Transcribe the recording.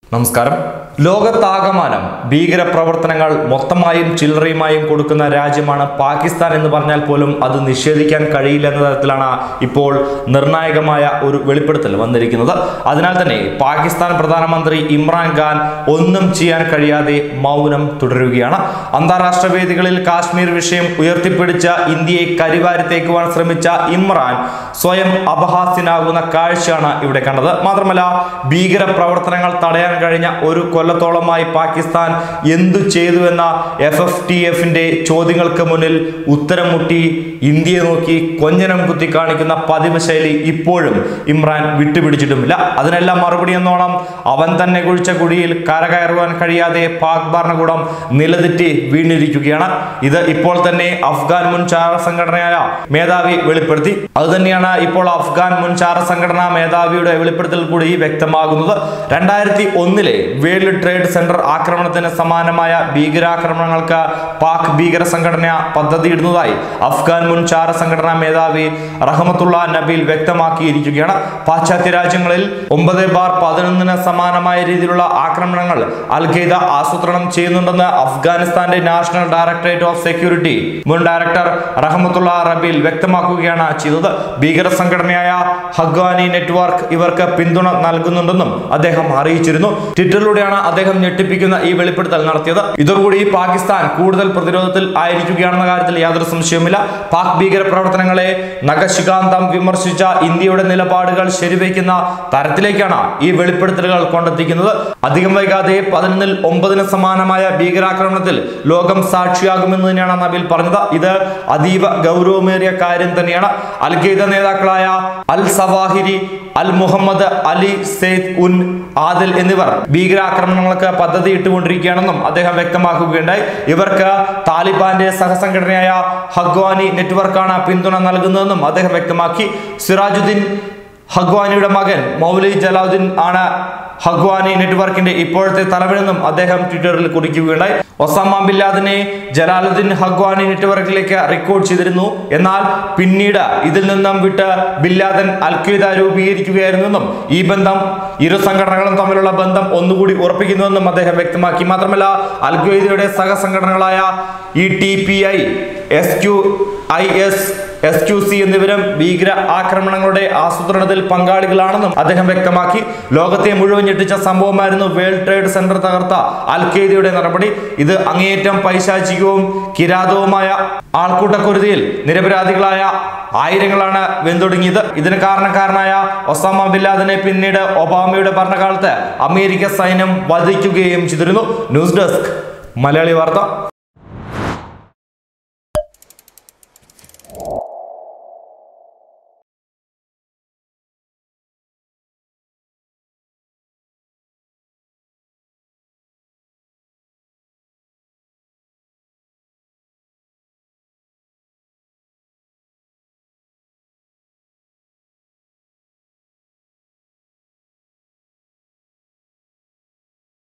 നമസ്കാരം ലോകത്താകമാനം ഭീകര പ്രവർത്തനങ്ങൾ മൊത്തമായും ചില്ലറയുമായും കൊടുക്കുന്ന രാജ്യമാണ് പാകിസ്ഥാൻ എന്ന് പറഞ്ഞാൽ പോലും അത് നിഷേധിക്കാൻ കഴിയില്ല എന്ന തരത്തിലാണ് ഇപ്പോൾ നിർണായകമായ ഒരു വെളിപ്പെടുത്തൽ വന്നിരിക്കുന്നത് അതിനാൽ തന്നെ പാകിസ്ഥാൻ പ്രധാനമന്ത്രി ഇമ്രാൻ ഖാൻ ഒന്നും ചെയ്യാൻ കഴിയാതെ മൗനം തുടരുകയാണ് അന്താരാഷ്ട്ര വേദികളിൽ കാശ്മീർ വിഷയം ഉയർത്തിപ്പിടിച്ച ഇന്ത്യയെ കരിവാരിത്തേക്കുവാൻ ശ്രമിച്ച ഇമ്രാൻ സ്വയം അപഹാസ്യനാകുന്ന കാഴ്ചയാണ് ഇവിടെ കണ്ടത് മാത്രമല്ല ഭീകര പ്രവർത്തനങ്ങൾ തടയാൻ കഴിഞ്ഞ ഒരു കൊല്ലത്തോളമായി പാകിസ്ഥാൻ എന്തു ചെയ്തു എന്ന എഫ് എഫ് ടി എഫിന്റെ ചോദ്യങ്ങൾക്ക് മുന്നിൽ ഉത്തരം മുട്ടി ഇന്ത്യയെ നോക്കി കൊഞ്ഞനം കുത്തി കാണിക്കുന്ന പതിവ് ശൈലി ഇപ്പോഴും ഇമ്രാൻ വിട്ടുപിടിച്ചിട്ടുമില്ല അതിനെല്ലാം മറുപടി എന്നോണം അവൻ തന്നെ കുഴിച്ച കുഴിയിൽ കരകയറുവാൻ കഴിയാതെ പാക് ഭരണകൂടം നിലതെറ്റി വീണിരിക്കുകയാണ് ഇത് ഇപ്പോൾ തന്നെ അഫ്ഗാൻ മുൻ ചാര സംഘടനയായ മേധാവി വെളിപ്പെടുത്തി അതുതന്നെയാണ് ഇപ്പോൾ അഫ്ഗാൻ മുൻ ചാര സംഘടനാ മേധാവിയുടെ വെളിപ്പെടുത്തൽ കൂടി വ്യക്തമാകുന്നത് രണ്ടായിരത്തി ഒന്നിലെ വേൾഡ് ട്രേഡ് സെന്റർ ആക്രമണത്തിന് സമാനമായ ഭീകരാക്രമണങ്ങൾക്ക് പാക് ഭീകര സംഘടന പദ്ധതിയിടുന്നതായി അഫ്ഗാൻ മുൻ ചാര സംഘടനാ മേധാവി റഹമത്തുള്ള നബീൽ വ്യക്തമാക്കിയിരിക്കുകയാണ് പാശ്ചാത്യ രാജ്യങ്ങളിൽ ഒമ്പത് ബാർ പതിനൊന്നിന് സമാനമായ രീതിയിലുള്ള ആക്രമണങ്ങൾ അൽ ഖയ്ദ ആസൂത്രണം ചെയ്യുന്നുണ്ടെന്ന് അഫ്ഗാനിസ്ഥാന്റെ നാഷണൽ ഡയറക്ടറേറ്റ് ഓഫ് സെക്യൂരിറ്റി മുൻ ഡയറക്ടർ റഹമത്തുള്ള റബീൽ വ്യക്തമാക്കുകയാണ് ചെയ്തത് ഭീകര സംഘടനയായ ഹഗ്വാനി നെറ്റ്വർക്ക് ഇവർക്ക് പിന്തുണ നൽകുന്നുണ്ടെന്നും അദ്ദേഹം അറിയിച്ചിരുന്നു ട്വിറ്ററിലൂടെയാണ് അദ്ദേഹം ഞെട്ടിപ്പിക്കുന്ന ഈ വെളിപ്പെടുത്തൽ നടത്തിയത് ഇതോടുകൂടി പാകിസ്ഥാൻ കൂടുതൽ പ്രതിരോധത്തിൽ ആയിരിക്കുകയാണെന്ന കാര്യത്തിൽ യാതൊരു സംശയവുമില്ല പാക് ഭീകര പ്രവർത്തനങ്ങളെ നഖശികാന്തം വിമർശിച്ച ഇന്ത്യയുടെ നിലപാടുകൾ ശരിവയ്ക്കുന്ന തരത്തിലേക്കാണ് ഈ വെളിപ്പെടുത്തലുകൾ കൊണ്ടെത്തിക്കുന്നത് അധികം വൈകാതെ പതിനൊന്നിൽ ഒമ്പതിന് സമാനമായ ഭീകരാക്രമണത്തിൽ ലോകം സാക്ഷിയാകുമെന്ന് തന്നെയാണ് നബീൽ പറഞ്ഞത് ഇത് അതീവ ഗൗരവമേറിയ കാര്യം തന്നെയാണ് അൽ ഖയ്ദ നേതാക്കളായ അൽ സവാഹിരി അൽ മുഹമ്മദ് അലി സെയ്ദ് ഉൻ ആദിൽ എന്നിവർ ഭീകരാക്രമണങ്ങൾക്ക് പദ്ധതി ഇട്ടുകൊണ്ടിരിക്കുകയാണെന്നും അദ്ദേഹം വ്യക്തമാക്കുകയുണ്ടായി ഇവർക്ക് താലിബാന്റെ സഹസംഘടനയായ ഹഗ്വാനി നെറ്റ്വർക്കാണ് പിന്തുണ നൽകുന്നതെന്നും അദ്ദേഹം വ്യക്തമാക്കി സിറാജുദ്ദീൻ ഹഗ്വാനിയുടെ മകൻ മൗലി ജലാലുദ്ദീൻ ആണ് ഹഗ്വാനി നെറ്റ്വർക്കിന്റെ ഇപ്പോഴത്തെ തലവനെന്നും അദ്ദേഹം ട്വിറ്ററിൽ കുറിക്കുകയുണ്ടായി ഒസാമ ബിൻ ലാദനെ ജലാലുദ്ദീൻ ഹഗ്വാനി നെറ്റ്വർക്കിലേക്ക് റെക്കോർഡ് ചെയ്തിരുന്നു എന്നാൽ പിന്നീട് ഇതിൽ നിന്നും വിട്ട് ബിൻ ലാദൻ അൽ ഖ്വയ്ദ രൂപീകരിക്കുകയായിരുന്നെന്നും ഈ ബന്ധം ഇരു സംഘടനകളും തമ്മിലുള്ള ബന്ധം ഒന്നുകൂടി ഉറപ്പിക്കുന്നുവെന്നും അദ്ദേഹം വ്യക്തമാക്കി മാത്രമല്ല അൽ ഖ്വയ്ദയുടെ സഹസംഘടനകളായ E T P I S Q I S S Q C എന്നിവരും ഭീകര ആക്രമണങ്ങളുടെ ആസൂത്രണത്തിൽ പങ്കാളികളാണെന്നും അദ്ദേഹം വ്യക്തമാക്കി ലോകത്തെ മുഴുവൻ ഞെട്ടിച്ച സംഭവമായിരുന്നു വേൾഡ് ട്രേഡ് സെന്റർ തകർത്ത അൽ ഖയ്ദയുടെ നടപടി ഇത് അങ്ങേയറ്റം പൈശാചികവും കിരാതവുമായ ആൾക്കൂട്ടക്കുരുതിയിൽ നിരപരാധികളായ ആയിരങ്ങളാണ് വെന്തൊടുങ്ങിയത് ഇതിന് കാരണക്കാരനായ ഒസാമ ബിൻ ലാദനെ പിന്നീട് ഒബാമയുടെ ഭരണകാലത്ത് അമേരിക്ക സൈന്യം വധിക്കുകയും ചെയ്തിരുന്നു ന്യൂസ് ഡെസ്ക് മലയാളി വാർത്ത